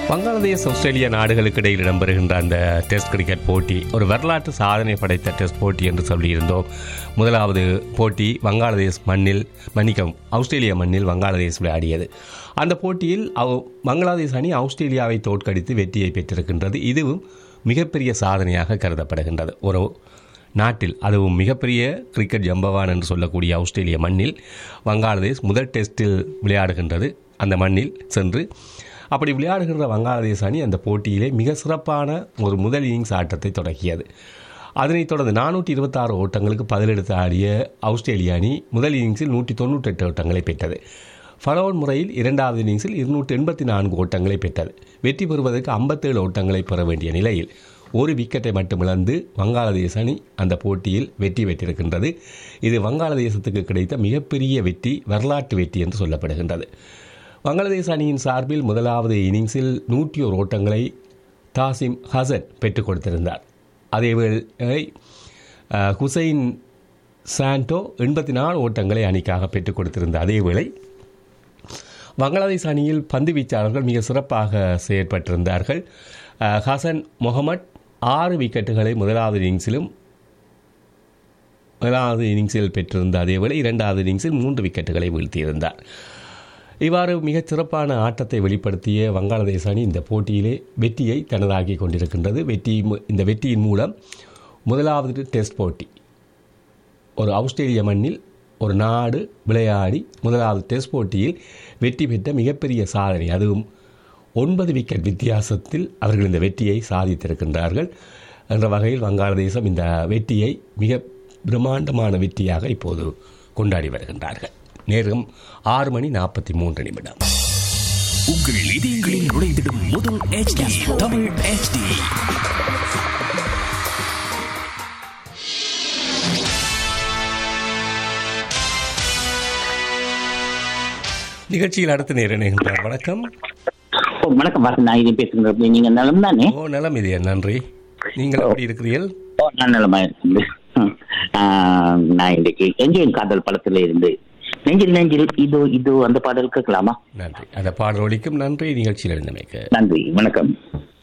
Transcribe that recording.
வங்காளதேஷ் Australia நாடுகளுக்கு இடையில் இடம்பெறுகின்ற அந்த டெஸ்ட் கிரிக்கெட் போட்டி ஒரு வரலாற்று சாதனை படைத்த டெஸ்ட் போட்டி என்று சொல்லியிருந்தோம் முதலாவது போட்டி வங்காளதேஷ் மண்ணில் மன்னிக்கவும் ஆஸ்திரேலியா மண்ணில் வங்காளதேஷ் விளையாடியது அந்த போட்டியில் அவ் பங்களாதேஷ் அணி ஆஸ்திரேலியாவை தோற்கடித்து வெற்றியை பெற்றிருக்கின்றது இதுவும் மிகப்பெரிய சாதனையாக கருதப்படுகின்றது ஒரு நாட்டில் அதுவும் மிகப்பெரிய கிரிக்கெட் ஜம்பவான் என்று சொல்லக்கூடிய ஆஸ்திரேலிய மண்ணில் வங்காளதேஷ் முதல் டெஸ்டில் விளையாடுகின்றது அந்த மண்ணில் சென்று அப்படி விளையாடுகின்ற வங்காளதேஷ் அணி அந்த போட்டியிலே மிக சிறப்பான ஒரு முதல் இன்னிங்ஸ் ஆட்டத்தை தொடங்கியது அதனைத் தொடர்ந்து நானூற்றி இருபத்தாறு ஓட்டங்களுக்கு பதிலெடுத்து ஆடிய ஆஸ்திரேலிய அணி முதல் இன்னிங்ஸில் நூற்றி தொண்ணூற்றெட்டு ஓட்டங்களை பெற்றது ஃபலோன் முறையில் இரண்டாவது இன்னிங்ஸில் இருநூற்றி எண்பத்தி நான்கு ஓட்டங்களை பெற்றது வெற்றி பெறுவதற்கு ஐம்பத்தேழு ஓட்டங்களை பெற வேண்டிய நிலையில் ஒரு விக்கெட்டை மட்டும் இழந்து வங்காளதேச அணி அந்த போட்டியில் வெற்றி பெற்றிருக்கின்றது இது வங்காளதேசத்துக்கு கிடைத்த மிகப்பெரிய வெற்றி வரலாற்று வெற்றி என்று சொல்லப்படுகின்றது வங்காளதேச அணியின் சார்பில் முதலாவது இன்னிங்ஸில் நூற்றி ஒரு ஓட்டங்களை தாசிம் ஹசன் பெற்றுக் கொடுத்திருந்தார் அதேவேளை அஹ், ஹுசைன் சாண்டோ எண்பத்தி நாலு ஓட்டங்களை அணிக்காக பெற்றுக் கொடுத்திருந்த அதேவேளை வங்காளதேஷ் அணியில் பந்து வீச்சாளர்கள் மிக சிறப்பாக செயற்பட்டிருந்தார்கள் அஹ், ஹசன் முகமட் ஆறு விக்கெட்டுகளை முதலாவது இன்னிங்ஸிலும் முதலாவது இன்னிங்ஸில் பெற்றிருந்த அதேவேளை இரண்டாவது இன்னிங்ஸில் மூன்று விக்கெட்டுகளை வீழ்த்தியிருந்தார் இவ்வாறு மிகச் சிறப்பான ஆட்டத்தை வெளிப்படுத்திய வங்காளதேச அணி இந்த போட்டியிலே வெற்றியை தனதாக்கி கொண்டிருக்கின்றது வெற்றி மு- இந்த வெற்றியின் மூலம் முதலாவது டெஸ்ட் போட்டி ஒரு ஆஸ்திரேலிய மண்ணில் ஒரு நாடு விளையாடி முதலாவது டெஸ்ட் போட்டியில் வெற்றி பெற்ற மிகப்பெரிய சாதனை அதுவும் ஒன்பது விக்கெட் வித்தியாசத்தில் அவர்கள் இந்த வெற்றியை சாதித்திருக்கின்றார்கள் என்ற வகையில் வங்காளதேசம் இந்த வெற்றியை மிக பிரம்மாண்டமான வெற்றியாக இப்போது கொண்டாடி வருகின்றார்கள் நேரம் ஆறு மணி நாற்பத்தி மூன்று நிமிடம் உங்கள் இதயங்களில் நுழைந்திடும் முதல் HD தமிழ் HD நிகழ்ச்சியில் அடுத்த நேரம் இணைகின்றார் வணக்கம் ஓ, வணக்கம் வாசன் நான் இது பேசுகிறது நீங்க நலம் தானே ஓ நலம் இது நன்றி நீங்கள் எப்படி இருக்கிறீர்கள் ஓ நான் நலமா இருக்குது நான் இன்னைக்கு எங்கேயும் காதல் படத்துல இருந்து நெஞ்சில் நெஞ்சில் இதோ இதோ அந்த பாடல் கேட்கலாமா நன்றி அந்த பாடல் ஒலிக்கும் நன்றி நிகழ்ச்சியில் இருந்தமைக்கு நன்றி வணக்கம்